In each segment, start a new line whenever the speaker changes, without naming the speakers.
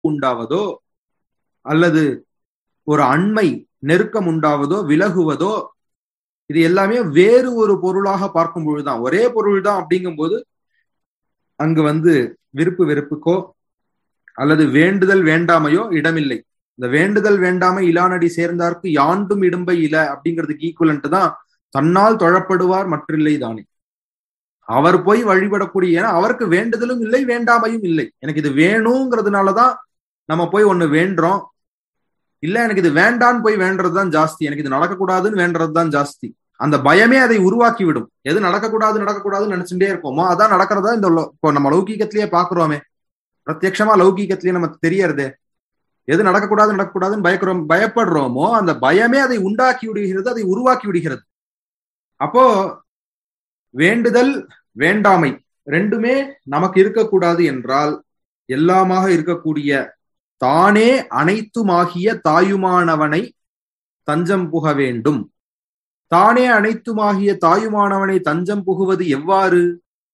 உண்டாவதோ அல்லது ஒரு அண்மை நெருக்கம் உண்டாவதோ விலகுவதோ இது எல்லாமே வேறு ஒரு பொருளாக பார்க்கும் பொழுதுதான் ஒரே பொருள் தான் அப்படிங்கும்போது அங்கு வந்து விருப்பு வெறுப்புக்கோ அல்லது வேண்டுதல் வேண்டாமையோ இடமில்லை இந்த வேண்டுதல் வேண்டாமை இலானடி சேர்ந்தார்க்கு யாண்டும் இடும்பை இல அப்படிங்கிறதுக்கு ஈக்குவலன்ட் தான் தன்னால் தொழப்படுவார் மற்றில்லை தானே அவர் போய் வழிபடக்கூடிய ஏன்னா அவருக்கு வேண்டுதலும் இல்லை வேண்டாமையும் இல்லை எனக்கு இது வேணுங்கிறதுனாலதான் நம்ம போய் ஒண்ணு வேண்டுறோம் இல்ல எனக்கு இது வேண்டான்னு போய் வேண்டதுதான் ஜாஸ்தி எனக்கு இது நடக்கக்கூடாதுன்னு வேண்டதுதான் ஜாஸ்தி அந்த பயமே அதை உருவாக்கி விடும் எது நடக்கக்கூடாது நடக்கக்கூடாதுன்னு நினைச்சுட்டே இருக்கோமோ அதான் நடக்கிறதா இந்த இப்போ நம்ம லௌகீகத்திலேயே பாக்குறோமே பிரத்யட்சமா லௌகீகத்திலேயே நமக்கு தெரியறதே எது நடக்கக்கூடாது நடக்கக்கூடாதுன்னு பயக்கிறோம் பயப்படுறோமோ அந்த பயமே அதை உண்டாக்கி விடுகிறது அதை உருவாக்கி விடுகிறது அப்போ வேண்டுதல் வேண்டாமை ரெண்டுமே நமக்கு இருக்கக்கூடாது என்றால் எல்லாமாக இருக்கக்கூடிய தானே அனைத்துமாகிய தாயுமானவனை தஞ்சம் புக வேண்டும் தானே அனைத்துமாகிய தாயுமானவனை தஞ்சம் புகுவது எவ்வாறு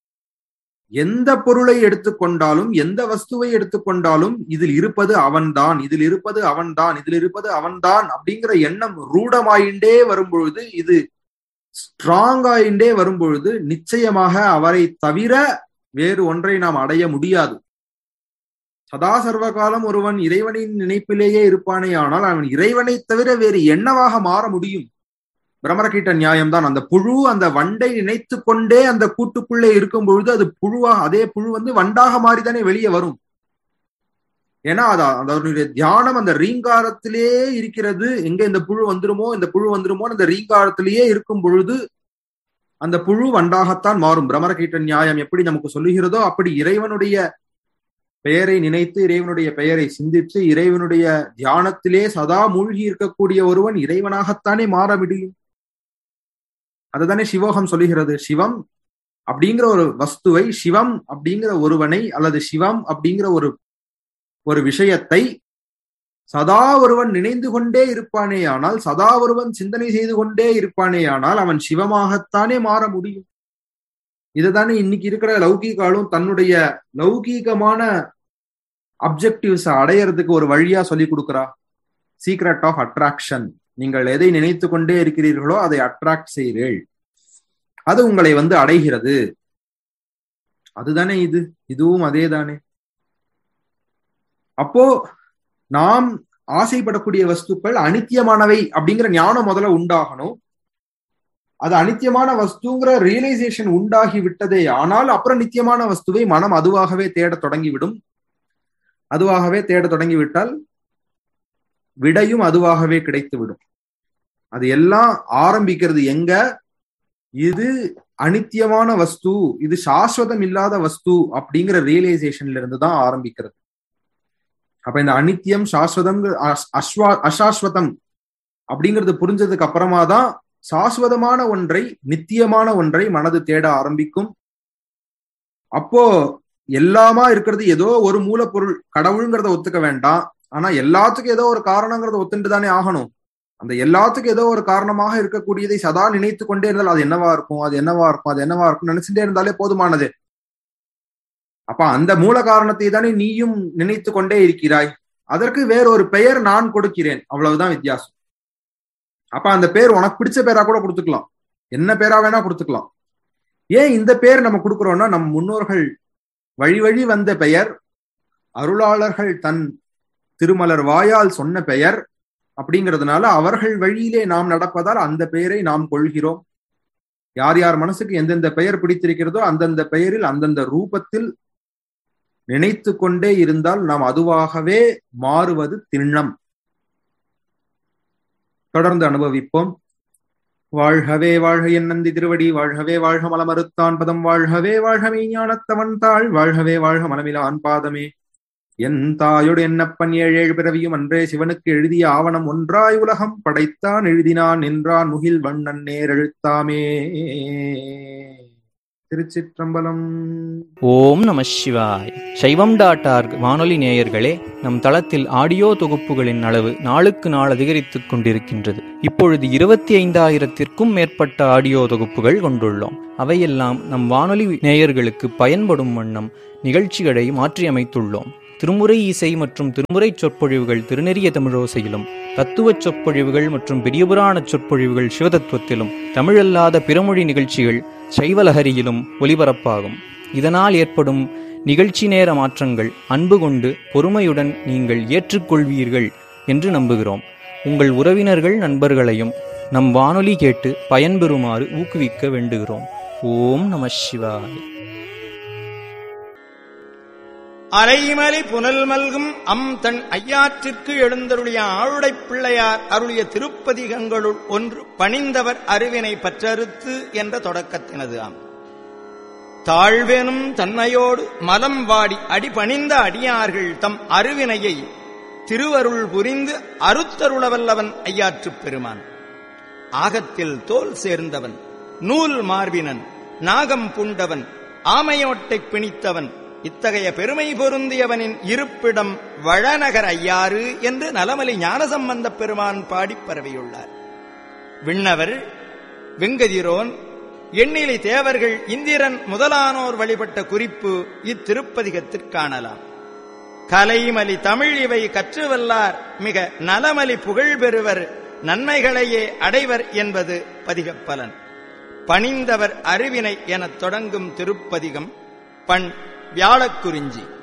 எந்த பொருளை எடுத்துக்கொண்டாலும் எந்த வஸ்துவை எடுத்துக்கொண்டாலும் இதில் இருப்பது அவன்தான் இதில் இருப்பது அவன்தான் இதில் இருப்பது அவன்தான் அப்படிங்கிற எண்ணம் ரூடமாயிண்டே வரும்பொழுது இது ஸ்ட்ராங் ஆயிண்டே வரும்பொழுது நிச்சயமாக அவரை தவிர வேறு ஒன்றை நாம் அடைய முடியாது சதா சர்வகாலம் ஒருவன் இறைவனின் நினைப்பிலேயே இருப்பானே ஆனால் அவன் இறைவனை தவிர வேறு என்னவாக மாற முடியும் பிரமரகீட்ட நியாயம்தான் அந்த புழு அந்த வண்டை நினைத்து கொண்டே அந்த கூட்டுக்குள்ளே இருக்கும் பொழுது அது புழுவா அதே புழு வந்து வண்டாக மாறிதானே வெளியே வரும் ஏன்னா அது அதனுடைய தியானம் அந்த ரீங்காரத்திலே இருக்கிறது எங்க இந்த புழு வந்துருமோ இந்த புழு வந்துருமோ அந்த ரீங்காரத்திலேயே இருக்கும் பொழுது அந்த புழு வண்டாகத்தான் மாறும் பிரமரகீட்ட நியாயம் எப்படி நமக்கு சொல்லுகிறதோ அப்படி இறைவனுடைய பெயரை நினைத்து இறைவனுடைய பெயரை சிந்தித்து இறைவனுடைய தியானத்திலே சதா மூழ்கி இருக்கக்கூடிய ஒருவன் இறைவனாகத்தானே மாற முடியும் அதுதானே சிவோகம் சொல்லுகிறது சிவம் அப்படிங்கிற ஒரு வஸ்துவை சிவம் அப்படிங்கிற ஒருவனை அல்லது சிவம் அப்படிங்கிற ஒரு ஒரு விஷயத்தை சதா ஒருவன் நினைந்து கொண்டே இருப்பானே ஆனால் சதா ஒருவன் சிந்தனை செய்து கொண்டே இருப்பானே ஆனால் அவன் சிவமாகத்தானே மாற முடியும் இதுதானே இன்னைக்கு இருக்கிற லௌகீகாலும் தன்னுடைய லௌகீகமான அப்ஜெக்டிவ்ஸ் அடையறதுக்கு ஒரு வழியா சொல்லி கொடுக்குறா சீக்ரெட் ஆஃப் அட்ராக்ஷன் நீங்கள் எதை நினைத்து கொண்டே இருக்கிறீர்களோ அதை அட்ராக்ட் செய்கிறீர்கள் அது உங்களை வந்து அடைகிறது அதுதானே இது இதுவும் அதே தானே அப்போ நாம் ஆசைப்படக்கூடிய வஸ்துக்கள் அனித்தியமானவை அப்படிங்கிற ஞானம் முதல்ல உண்டாகணும் அது அனித்தியமான வஸ்துங்கிற ரியலைசேஷன் உண்டாகி விட்டதே ஆனால் அப்புறம் நித்தியமான வஸ்துவை மனம் அதுவாகவே தேட தொடங்கிவிடும் அதுவாகவே தேட தொடங்கிவிட்டால் விடையும் அதுவாகவே கிடைத்துவிடும் அது எல்லாம் ஆரம்பிக்கிறது எங்க இது அனித்தியமான வஸ்து இது சாஸ்வதம் இல்லாத வஸ்து அப்படிங்கிற ரியலைசேஷன்ல இருந்து தான் ஆரம்பிக்கிறது அப்ப இந்த அனித்தியம் சாஸ்வதம் அஸ்வா அசாஸ்வதம் அப்படிங்கிறது புரிஞ்சதுக்கு அப்புறமா தான் சாஸ்வதமான ஒன்றை நித்தியமான ஒன்றை மனது தேட ஆரம்பிக்கும் அப்போ எல்லாமா இருக்கிறது ஏதோ ஒரு மூலப்பொருள் கடவுளுங்கிறத ஒத்துக்க வேண்டாம் ஆனா எல்லாத்துக்கும் ஏதோ ஒரு காரணங்கிறத ஒத்துட்டு தானே ஆகணும் அந்த எல்லாத்துக்கும் ஏதோ ஒரு காரணமாக இருக்கக்கூடியதை சதா நினைத்து கொண்டே இருந்தால் அது என்னவா இருக்கும் அது என்னவா இருக்கும் அது என்னவா இருக்கும் நினைச்சுட்டே இருந்தாலே போதுமானது அப்ப அந்த மூல காரணத்தை தானே நீயும் நினைத்து கொண்டே இருக்கிறாய் அதற்கு வேறொரு பெயர் நான் கொடுக்கிறேன் அவ்வளவுதான் வித்தியாசம் அப்ப அந்த பேர் உனக்கு பிடிச்ச பேரா கூட கொடுத்துக்கலாம் என்ன பேரா வேணா கொடுத்துக்கலாம் ஏன் இந்த பேர் நம்ம கொடுக்குறோம்னா நம் முன்னோர்கள் வழி வழி வந்த பெயர் அருளாளர்கள் தன் திருமலர் வாயால் சொன்ன பெயர் அப்படிங்கிறதுனால அவர்கள் வழியிலே நாம் நடப்பதால் அந்த பெயரை நாம் கொள்கிறோம் யார் யார் மனசுக்கு எந்தெந்த பெயர் பிடித்திருக்கிறதோ அந்தந்த பெயரில் அந்தந்த ரூபத்தில் நினைத்து கொண்டே இருந்தால் நாம் அதுவாகவே மாறுவது திண்ணம் தொடர்ந்து அனுபவிப்போம் வாழ்கவே வாழ்க என் நந்தி திருவடி வாழ்கவே வாழ்க மலமறுத்தான் பதம் வாழ்கவே வாழ்க மெய்ஞானத்தவன் தாள் வாழ்கவே வாழ்க மனமிலான் பாதமே என் தாயோடு என்னப்பன் ஏழேழு பிறவியும் அன்றே சிவனுக்கு எழுதிய ஆவணம் ஒன்றாய் உலகம் படைத்தான் எழுதினான் நின்றான் முகில் வண்ணன் நேர் எழுத்தாமே திருச்சிற்றம்பலம்
ஓம் நம சிவாய் சைவம் டாட் ஆர்க் வானொலி நேயர்களே நம் தளத்தில் ஆடியோ தொகுப்புகளின் அளவு நாளுக்கு நாள் அதிகரித்துக் கொண்டிருக்கின்றது இப்பொழுது இருபத்தி ஐந்தாயிரத்திற்கும் மேற்பட்ட ஆடியோ தொகுப்புகள் கொண்டுள்ளோம் அவையெல்லாம் நம் வானொலி நேயர்களுக்கு பயன்படும் வண்ணம் நிகழ்ச்சிகளை மாற்றியமைத்துள்ளோம் திருமுறை இசை மற்றும் திருமுறை சொற்பொழிவுகள் திருநெறிய தமிழோசையிலும் தத்துவச் சொற்பொழிவுகள் மற்றும் பெரியபுராண சொற்பொழிவுகள் சிவதத்துவத்திலும் தமிழல்லாத பிறமொழி நிகழ்ச்சிகள் சைவலஹரியிலும் ஒலிபரப்பாகும் இதனால் ஏற்படும் நிகழ்ச்சி நேர மாற்றங்கள் அன்பு கொண்டு பொறுமையுடன் நீங்கள் ஏற்றுக்கொள்வீர்கள் என்று நம்புகிறோம் உங்கள் உறவினர்கள் நண்பர்களையும் நம் வானொலி கேட்டு பயன்பெறுமாறு ஊக்குவிக்க வேண்டுகிறோம் ஓம் நம சிவாய
அரைமலை புனல் மல்கும் அம் தன் ஐயாற்றிற்கு எழுந்தருளிய ஆளுடைப் பிள்ளையார் அருளிய திருப்பதிகங்களுள் ஒன்று பணிந்தவர் அருவினை பற்றறுத்து என்ற தொடக்கத்தினது ஆம் தாழ்வெனும் தன்மையோடு மலம் வாடி அடிபணிந்த அடியார்கள் தம் அருவினையை திருவருள் புரிந்து அருத்தருளவல்லவன் ஐயாற்றுப் பெருமான் ஆகத்தில் தோல் சேர்ந்தவன் நூல் மார்பினன் நாகம் புண்டவன் ஆமையோட்டைப் பிணித்தவன் இத்தகைய பெருமை பொருந்தியவனின் இருப்பிடம் வளநகர் ஐயாறு என்று நலமலி ஞானசம்பந்தப் பெருமான் பாடிப் பரவியுள்ளார் விண்ணவர் வெங்கதிரோன் எண்ணிலி தேவர்கள் இந்திரன் முதலானோர் வழிபட்ட குறிப்பு இத்திருப்பதிகத்திற் காணலாம் கலைமலி தமிழ் இவை கற்றுவல்லார் மிக நலமலி புகழ் பெறுவர் நன்மைகளையே அடைவர் என்பது பதிகப்பலன் பணிந்தவர் அறிவினை எனத் தொடங்கும் திருப்பதிகம் பண் வியாழக்குறிஞ்சி